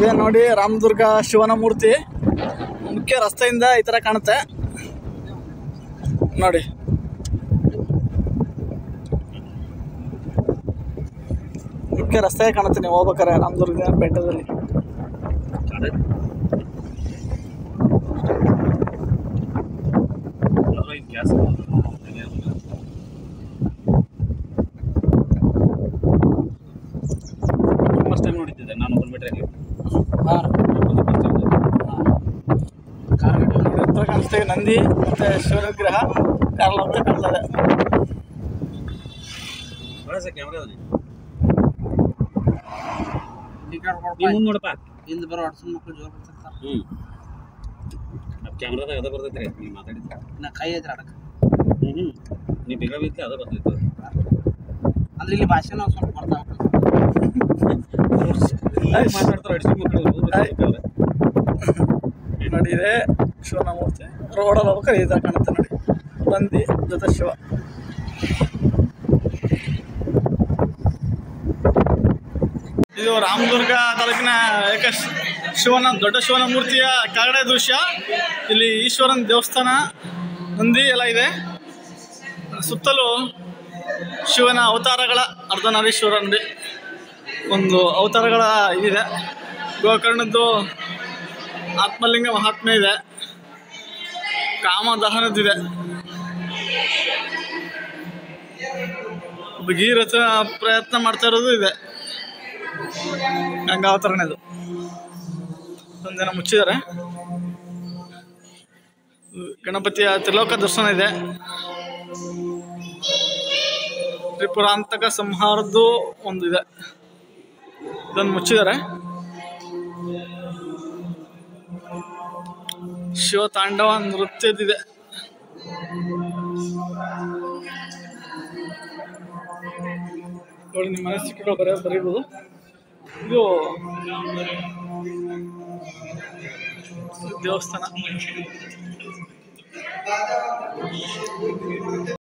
ಇದೆ ನೋಡಿ ರಾಮದುರ್ಗ ಶಿವನ ಮೂರ್ತಿ ಮುಖ್ಯ ರಸ್ತೆಯಿಂದ ಈ ಥರ ಕಾಣುತ್ತೆ ನೋಡಿ ಮುಖ್ಯ ರಸ್ತೆ ಕಾಣುತ್ತೆ ನೀವು ಹೋಗ್ಬೇಕಾರೆ ರಾಮದುರ್ಗ ಬೆಟ್ಟದಲ್ಲಿ ಗ್ಯಾಸ್ ಫಸ್ಟ್ ಟೈಮ್ ನೋಡಿದ್ದೆ ನಾನು ಬಂದ್ಬಿಟ್ರೆ ಹಾಂ ಹತ್ರ ಕಾಣಿಸ್ತೀವಿ ನಂದಿ ಮತ್ತು ಶಿವನ ವಿಗ್ರಹ ಕಾರ್ಲ ಅಂತ ಕಾಣ್ತದೆ ಒಳ್ಳೆ ಕ್ಯಾಮ್ರಾ ಅದ ನೀ ಮುಂದೆ ನೋಡಪ್ಪ ಹಿಂದೆ ಬರೋ ಅಡ್ಸನ್ ಮಕ್ಕಳು ಜೋರ್ ಬರ್ತಿರ್ತಾರ ಹ್ಞೂ ಕ್ಯಾಮ್ರಾದಾಗ ಅದ ಬರ್ತೈತ್ರಿ ನೀವು ಮಾತಾಡಿದ್ರೆ ನಾ ಕೈ ಐತ್ರಿ ಅಡಕ ಹ್ಞೂ ಹ್ಞೂ ನೀವು ಬೇಗ ಬಿದ್ದೆ ಅದ ಬರ್ತೈತೆ ಅಂದ್ರೆ ಇಲ್ಲಿ ಭಾಷೆ ನಾವು ಸ್ವಲ್ಪ ಬರ್ತಾವ ಮಾತಾಡ್ತಾರೆ ಅಡಿಸಿ ಮಕ್ಕಳು ನೋಡಿ ಇದೆ ಶಿವನ ಮೂರ್ತಿ ರೋಡಲ್ಲಿ ಹೋಗ್ಬೇಕಾರೆ ಈ ಥರ ಕಾಣುತ್ತೆ ನೋಡಿ ನಂದಿ ಜೊತೆ ಶಿವ ಇದು ರಾಮದುರ್ಗ ತಾಲೂಕಿನ ಏಕ ಶಿವನ ದೊಡ್ಡ ಶಿವನ ಮೂರ್ತಿಯ ಕಾಗಡೆ ದೃಶ್ಯ ಇಲ್ಲಿ ಈಶ್ವರನ ದೇವಸ್ಥಾನ ನಂದಿ ಎಲ್ಲ ಇದೆ ಸುತ್ತಲೂ ಶಿವನ ಅವತಾರಗಳ ಅರ್ಧನಾರೀಶ್ವರ ನೋಡಿ ಒಂದು ಅವತಾರಗಳ ಇದಿದೆ ಗೋಕರ್ಣದ್ದು ಆತ್ಮಲಿಂಗ ಮಹಾತ್ಮೆ ಇದೆ ಕಾಮದಹನದಿದೆ ಭಗೀರಥ ಪ್ರಯತ್ನ ಮಾಡ್ತಾ ಇರೋದು ಇದೆ ಗಂಗಾವತರಣದು ಒಂದಿನ ಮುಚ್ಚಿದ್ದಾರೆ ಗಣಪತಿಯ ತ್ರಿಲೋಕ ದರ್ಶನ ಇದೆ ತ್ರಿಪುರಾಂತಕ ಸಂಹಾರದ್ದು ಒಂದು ಇದೆ ಇದನ್ನು ಮುಚ್ಚಿದ್ದಾರೆ ಶಿವ ತಾಂಡವ ನೃತ್ಯದಿದೆ ನೋಡಿ ನಿಮ್ಮ ಮನಸ್ಸಿಕೆಗಳು ಬರೆಯ ಬರೀಬೋದು ಇದು ದೇವಸ್ಥಾನ